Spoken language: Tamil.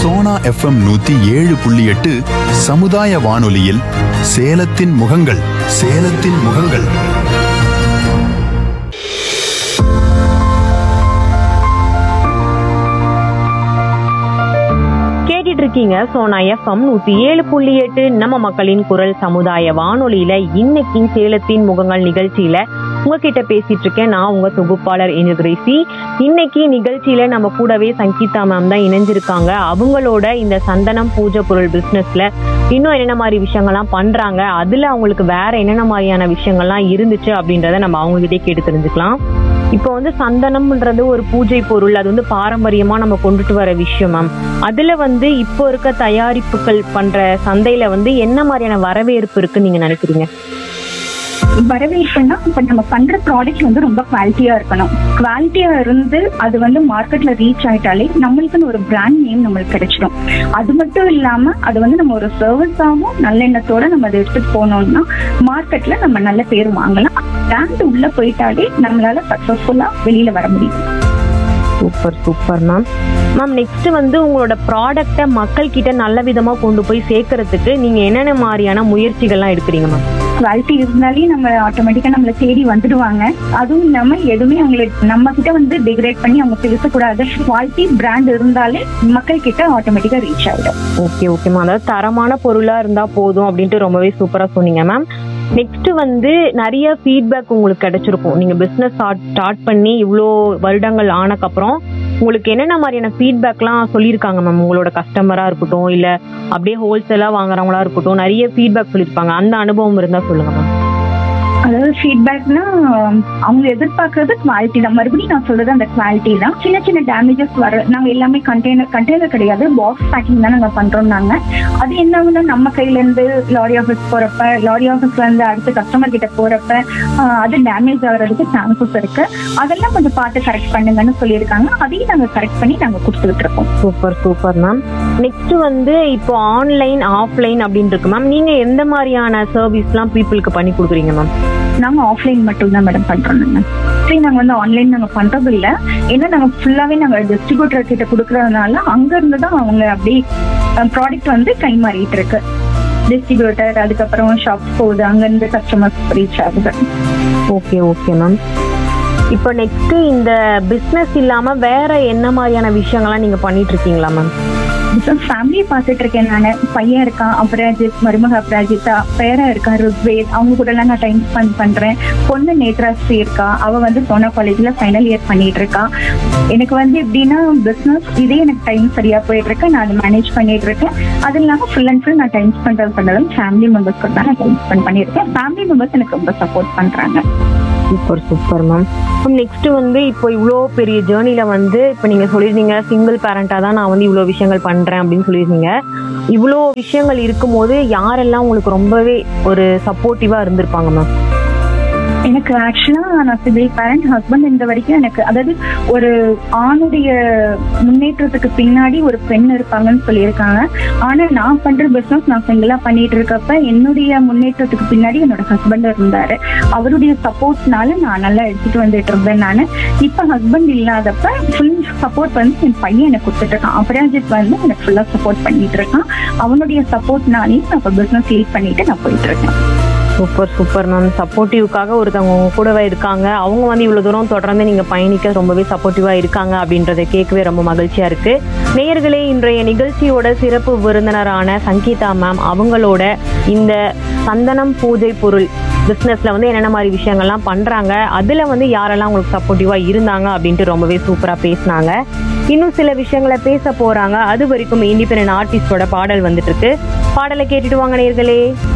சோனா எஃப்எம் நூத்தி ஏழு புள்ளி எட்டு சமுதாய வானொலியில் சேலத்தின் முகங்கள் சேலத்தின் முகங்கள் கேட்டுட்டு இருக்கீங்க சோனா எஃப்எம் நூத்தி ஏழு புள்ளி எட்டு நம்ம மக்களின் குரல் சமுதாய வானொலியில இன்னைக்கு சேலத்தின் முகங்கள் நிகழ்ச்சியில உங்ககிட்ட பேசிட்டு இருக்கேன் நான் உங்க தொகுப்பாளர் இனுகிரேசி இன்னைக்கு நிகழ்ச்சியில நம்ம கூடவே சங்கீதா மேம் தான் இணைஞ்சிருக்காங்க அவங்களோட இந்த சந்தனம் பூஜை பொருள் பிசினஸ்ல இன்னும் என்னென்ன மாதிரி விஷயங்கள்லாம் பண்றாங்க அதுல அவங்களுக்கு வேற என்னென்ன மாதிரியான விஷயங்கள்லாம் இருந்துச்சு அப்படின்றத நம்ம அவங்க கிட்டே கேட்டு தெரிஞ்சுக்கலாம் இப்போ வந்து சந்தனம்ன்றது ஒரு பூஜை பொருள் அது வந்து பாரம்பரியமா நம்ம கொண்டுட்டு வர விஷயம் மேம் அதுல வந்து இப்போ இருக்க தயாரிப்புகள் பண்ற சந்தையில வந்து என்ன மாதிரியான வரவேற்பு இருக்குன்னு நீங்க நினைக்கிறீங்க வரவேற்புன்னா இப்ப நம்ம பண்ற ப்ராடக்ட் வந்து ரொம்ப குவாலிட்டியா இருக்கணும் குவாலிட்டியா இருந்து அது வந்து மார்க்கெட்ல ரீச் ஆயிட்டாலே நம்மளுக்குன்னு ஒரு பிராண்ட் நேம் நம்மளுக்கு கிடைச்சிடும் அது மட்டும் இல்லாம அது வந்து நம்ம ஒரு சர்வீஸாவும் நல்லெண்ணத்தோட நம்ம அதை எடுத்துட்டு போனோம்னா மார்க்கெட்ல நம்ம நல்ல பேர் வாங்கலாம் பிராண்ட் உள்ள போயிட்டாலே நம்மளால சக்சஸ்ஃபுல்லா வெளியில வர முடியும் super super ma'am ma'am next வந்து உங்களோட ப்ராடக்ட்டை மக்கள் கிட்ட நல்ல விதமா கொண்டு போய் சேர்க்கறதுக்கு நீங்க என்னென்ன மாதிரியான முயற்சிகள்லாம் எடுக்கிறீங்க மேம் குவாலிட்டி இருந்தாலே நம்ம ஆட்டோமேட்டிக்கா நம்மள தேடி வந்துடுவாங்க அதுவும் இல்லாம எதுவுமே அவங்களுக்கு நம்ம கிட்ட வந்து டிகிரேட் பண்ணி அவங்க பேசக்கூடாது குவாலிட்டி பிராண்ட் இருந்தாலே மக்கள் கிட்ட ஆட்டோமேட்டிக்கா ரீச் ஆயிடும் ஓகே ஓகே மேம் அதாவது தரமான பொருளா இருந்தா போதும் அப்படின்ட்டு ரொம்பவே சூப்பரா சொன்னீங்க மேம் நெக்ஸ்ட் வந்து நிறைய ஃபீட்பேக் உங்களுக்கு கிடைச்சிருக்கும் நீங்க பிசினஸ் ஸ்டார்ட் பண்ணி இவ்வளோ வருடங்கள் ஆனக்கப்புறம் உங்களுக்கு என்னென்ன மாதிரியான ஃபீட்பேக்லாம் சொல்லியிருக்காங்க மேம் உங்களோட கஸ்டமரா இருக்கட்டும் இல்ல அப்படியே ஹோல்சேலா வாங்குறவங்களா இருக்கட்டும் நிறைய ஃபீட்பேக் சொல்லியிருப்பாங்க அந்த அனுபவம் இருந்தா சொல்லுங்க மேம் அதாவது ஃபீட்பேக்னா அவங்க எதிர்பார்க்கறது குவாலிட்டி தான் மறுபடியும் நான் சொல்றது அந்த குவாலிட்டி தான் சின்ன சின்ன டேமேஜஸ் வர நாங்க எல்லாமே கண்டெய்னர் கண்டெய்னர் கிடையாது பாக்ஸ் பேக்கிங் தான் நாங்க பண்றோம் நாங்க அது என்ன ஆகுதுன்னா நம்ம கையில இருந்து லாரி ஆஃபீஸ் போறப்ப லாரி ஆஃபீஸ்ல இருந்து அடுத்து கஸ்டமர் கிட்ட போறப்ப ஆஹ், அது டேமேஜ் ஆகுறதுக்கு சான்சஸ் இருக்கு அதெல்லாம் கொஞ்சம் பார்த்து கரெக்ட் பண்ணுங்கன்னு சொல்லியிருக்காங்க அதையும் நாங்க கரெக்ட் பண்ணி நாங்க கொடுத்துட்டு இருக்கோம் சூப்பர் சூப்பர் மேம் நெக்ஸ்ட் வந்து இப்போ ஆன்லைன் ஆஃப்லைன் அப்படின்னு இருக்கு மேம் நீங்க எந்த மாதிரியான சர்வீஸ்லாம் பீப்புளுக்கு பண்ணி கொடுக்குறீங்க மேம் நாங்க ஆஃப்லைன் மட்டும் தான் மேடம் பண்றோம் நாங்க சரி நாங்க வந்து ஆன்லைன் நாங்க பண்றது இல்ல ஏன்னா நாங்க ஃபுல்லாவே நாங்க டிஸ்ட்ரிபியூட்டர் கிட்ட கொடுக்கறதுனால அங்க இருந்து தான் அவங்க அப்படியே ப்ராடக்ட் வந்து கை மாறிட்டு இருக்கு டிஸ்ட்ரிபியூட்டர் அதுக்கப்புறம் ஷாப் போகுது அங்க இருந்து கஸ்டமர்ஸ் ரீச் ஆகுது ஓகே ஓகே மேம் இப்போ நெக்ஸ்ட் இந்த பிசினஸ் இல்லாம வேற என்ன மாதிரியான விஷயங்கள்லாம் நீங்க பண்ணிட்டு இருக்கீங்களா மேம் ஃபேமிலியை பார்த்துட்டு இருக்கேன் நான் பையன் இருக்கான் அபராஜித் மருமக அபராஜிதா பேரா இருக்கா ருத்வேத் அவங்க கூட எல்லாம் நான் டைம் ஸ்பெண்ட் பண்றேன் பொண்ணு நேத்ராஸ்ரீ இருக்கா அவ வந்து சோனா காலேஜ்ல ஃபைனல் இயர் பண்ணிட்டு இருக்கா எனக்கு வந்து எப்படின்னா பிசினஸ் இதே எனக்கு டைம் சரியா போயிட்டு இருக்கு நான் அதை மேனேஜ் பண்ணிட்டு இருக்கேன் அது இல்லாம ஃபுல் அண்ட் ஃபுல் நான் டைம் ஸ்பெண்ட் பண்ணதும் ஃபேமிலி மெம்பர்ஸ் கூட தான் நான் டைம் ஸ்பெண்ட் பண்ணியிருக்கேன் ஃபேமிலி மெம்பர்ஸ் எனக்கு ரொம்ப சப்போர்ட் பண்றாங்க சூப்பர் சூப்பர் மேம் நெக்ஸ்ட் வந்து இப்போ இவ்வளோ பெரிய ஜேர்னில வந்து இப்போ நீங்க சொல்லியிருந்தீங்க சிங்கிள் பேரண்டா தான் நான் வந்து இவ்வளோ விஷயங்கள் பண்றேன் அப்படின்னு சொல்லியிருந்தீங்க இவ்வளோ விஷயங்கள் இருக்கும்போது யாரெல்லாம் உங்களுக்கு ரொம்பவே ஒரு சப்போர்ட்டிவா இருந்திருப்பாங்க மேம் எனக்கு ஆக்சுவலா நான் சிங்கிள் பேரண்ட் ஹஸ்பண்ட் இந்த வரைக்கும் எனக்கு அதாவது ஒரு ஆணுடைய முன்னேற்றத்துக்கு பின்னாடி ஒரு பெண் இருப்பாங்கன்னு சொல்லியிருக்காங்க ஆனா நான் பண்ற பிசினஸ் நான் சிங்கிளா பண்ணிட்டு இருக்கப்ப என்னுடைய முன்னேற்றத்துக்கு பின்னாடி என்னோட ஹஸ்பண்ட் இருந்தாரு அவருடைய சப்போர்ட்னால நான் நல்லா எடுத்துட்டு வந்துட்டு இருந்தேன் நான் இப்ப ஹஸ்பண்ட் இல்லாதப்ப ஃபுல் சப்போர்ட் வந்து என் பையன் எனக்கு கொடுத்துட்டு இருக்கான் அபராஜித் வந்து எனக்கு ஃபுல்லா சப்போர்ட் பண்ணிட்டு இருக்கான் அவனுடைய சப்போர்ட்னாலையும் நான் இப்ப பிசினஸ் லீட் பண்ணிட்டு நான் போயிட்டு இருக்கேன் சூப்பர் சூப்பர் மேம் சப்போர்ட்டிவ்க்காக ஒருத்தவங்க உங்க கூடவே இருக்காங்க அவங்க வந்து இவ்வளவு தூரம் தொடர்ந்து நீங்க பயணிக்க ரொம்பவே சப்போர்ட்டிவா இருக்காங்க அப்படின்றத கேட்கவே ரொம்ப மகிழ்ச்சியா இருக்கு நேயர்களே இன்றைய நிகழ்ச்சியோட சிறப்பு விருந்தினரான சங்கீதா மேம் அவங்களோட இந்த சந்தனம் பூஜை பொருள் பிஸ்னஸ்ல வந்து என்னென்ன மாதிரி விஷயங்கள்லாம் பண்றாங்க அதுல வந்து யாரெல்லாம் உங்களுக்கு சப்போர்ட்டிவா இருந்தாங்க அப்படின்ட்டு ரொம்பவே சூப்பரா பேசினாங்க இன்னும் சில விஷயங்களை பேச போறாங்க அது வரைக்கும் இண்டிபெண்டன்ட் ஆர்டிஸ்டோட பாடல் வந்துட்டு இருக்கு பாடலை கேட்டுட்டு வாங்க நேயர்களே